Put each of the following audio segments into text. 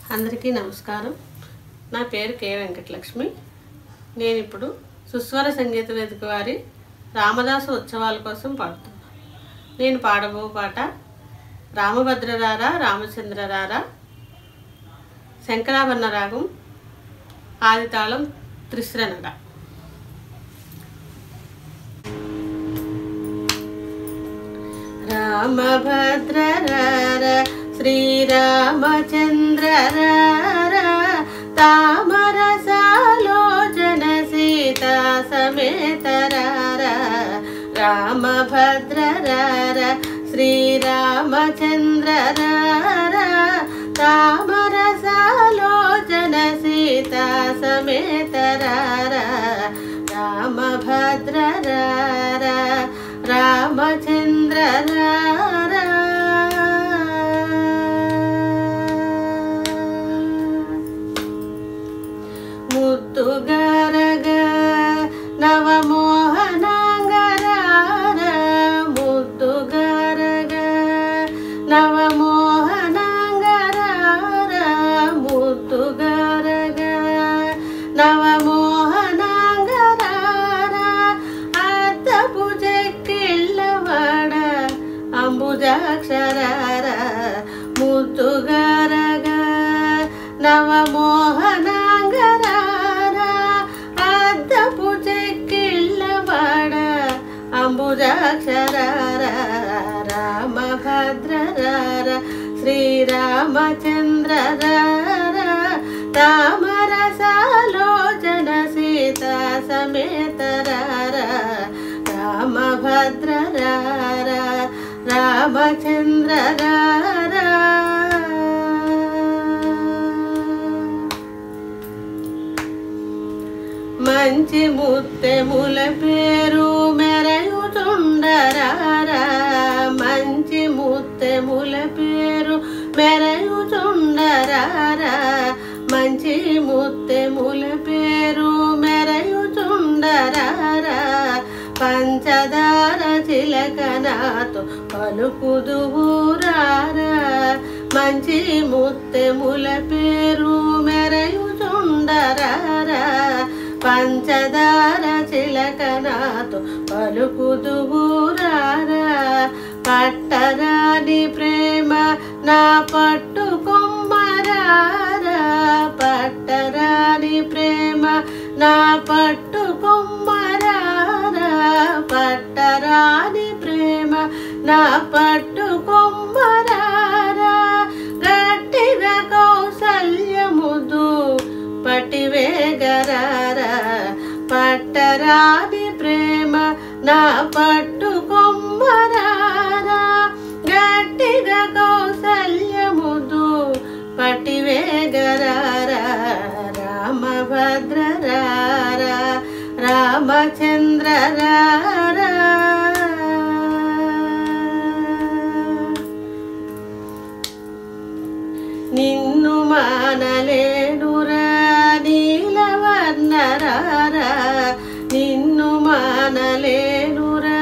అందరికీ నమస్కారం నా పేరు కే వెంకటలక్ష్మి నేను ఇప్పుడు సుస్వర సంగీత వేదిక వారి రామదాసు ఉత్సవాల కోసం పాడుతున్నాను నేను పాడబో పాట రామభద్రరారా రామచంద్రరారా శంకరాభరణ రాగం ఆదితాళం త్రిశ్రనడ రామభద్రరార శ్రీరామచంద్రరార తామరసాలోచన సీతా సమేతరార రామభద్రరార శ్రీరామచంద్రరార తామరసాలోచన సీతా సమేతరార రామభద్రరార రామచంద్రరార ముద్దుగారగ నవమోహనాంగరార ముద్దుగారగ నవమోహనాంగరార ముద్దుగారగ నవమోహనాంగరార అద్దపు చెక్కిళ్ళవాడ అంబుజాక్షరార ముద్దుగారగ నవమోహనాంగరార అద్దపు చెక్కిళ్ళవాడ అంబుజాక్షరార రామభద్రరార శ్రీరామచంద్రరార తామరసాలోచన సీతా సమేతరార రామభద్రరార రామచంద్రరార మంచి ముత్తెముల పేరు మెరయుచుండరారా మంచి ముత్తెముల పేరు మెరయుచుండరారా మంచి ముత్తెముల పేరు మెరయుచుండరారా పంచదార చిలకనాతో పలుకుదువురారా మంచి ముత్తెముల పేరు మెరయుచుండరారా పంచదార చిలకనాతో పలుకుదువురారా పట్టరాని ప్రేమ నా పట్టు కొమ్మరారా పట్టరాని ప్రేమ నా పట్టు కొమ్మరారా పట్టరాని ప్రేమ నా పట్టు కొమ్మరారా గట్టిగా కౌసల్యముదు పటివేగరారా పట్టరాని ప్రేమ నా పట్టు కొమ్మరారా గట్టిగా కౌసల్యముదు పటివేగరారా రామభద్రరారా రామచంద్రరారా నిన్ను మానలేనురా నీలవర్ణరారా నిన్ను మానలేనురా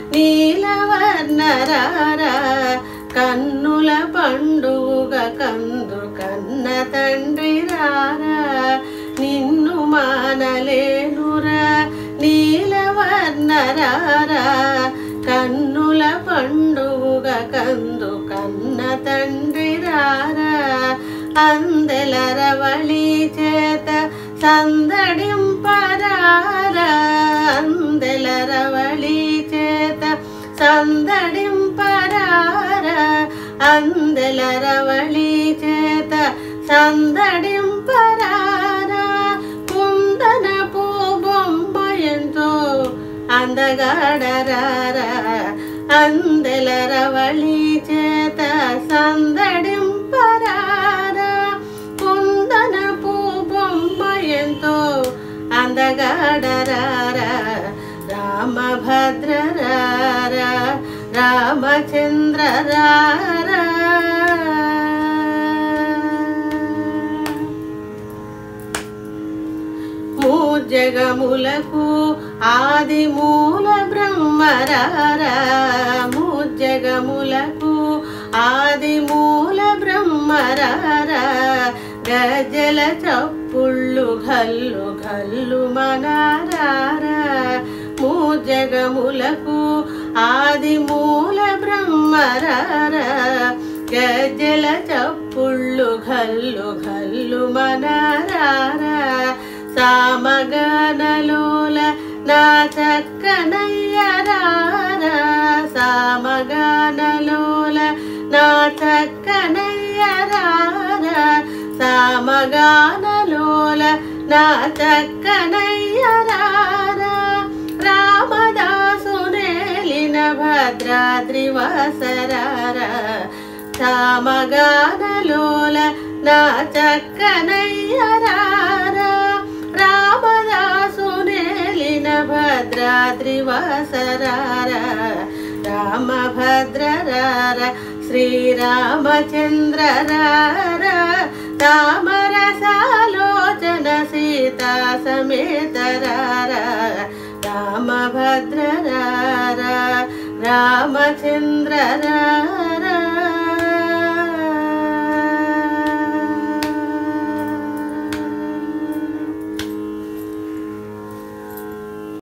నీలవర్ణరారా కన్నుల పండుగ కందు కన్న తండ్రి రారా నిన్ను మానలేనురా నీలవర్ణరారా కన్నుల పండుగ కందు కన్న తండ్రి రారా అందెల రవళి చేత సందడింపరారా అందెల రవళి చేత సందడింపరారా అందెల రవళి చేత సందడింపరారా కుందన పూ బొమ్మ ఎంతో అందగాడరారా అందెల రవళి చేత సందడింపరారా కుందన పూ బొమ్మ ఎంతో అందగాడరారా రామభద్రరారా రామచంద్రరారా జగములకు ఆది మూల బ్రహ్మరారా జగములకు ఆది మూల బ్రహ్మరారా గజల చప్పుళ్ళు గల్లు గల్లు మనారారా మూజగములకు ఆది మూల బ్రహ్మరారా గజల చప్పుళ్ళు గల్లు గల్లు మనారారా సామగానలోల నా చక్కనయ్యరారా సామగానలోల నా చక్కనయ్యరారా సామగానలోల నా చక్కనయ్యరారా రామదాసునేలిన భద్రాద్రి వసరారా సామగానలోల నా చక్కనయ్యరారా రామదాసునేలిన భద్రాద్రి వసరారా రామభద్రరార శ్రీరామచంద్రరార రామరసాలోచన సీతా సమేతరార రామభద్రరార రామచంద్రరార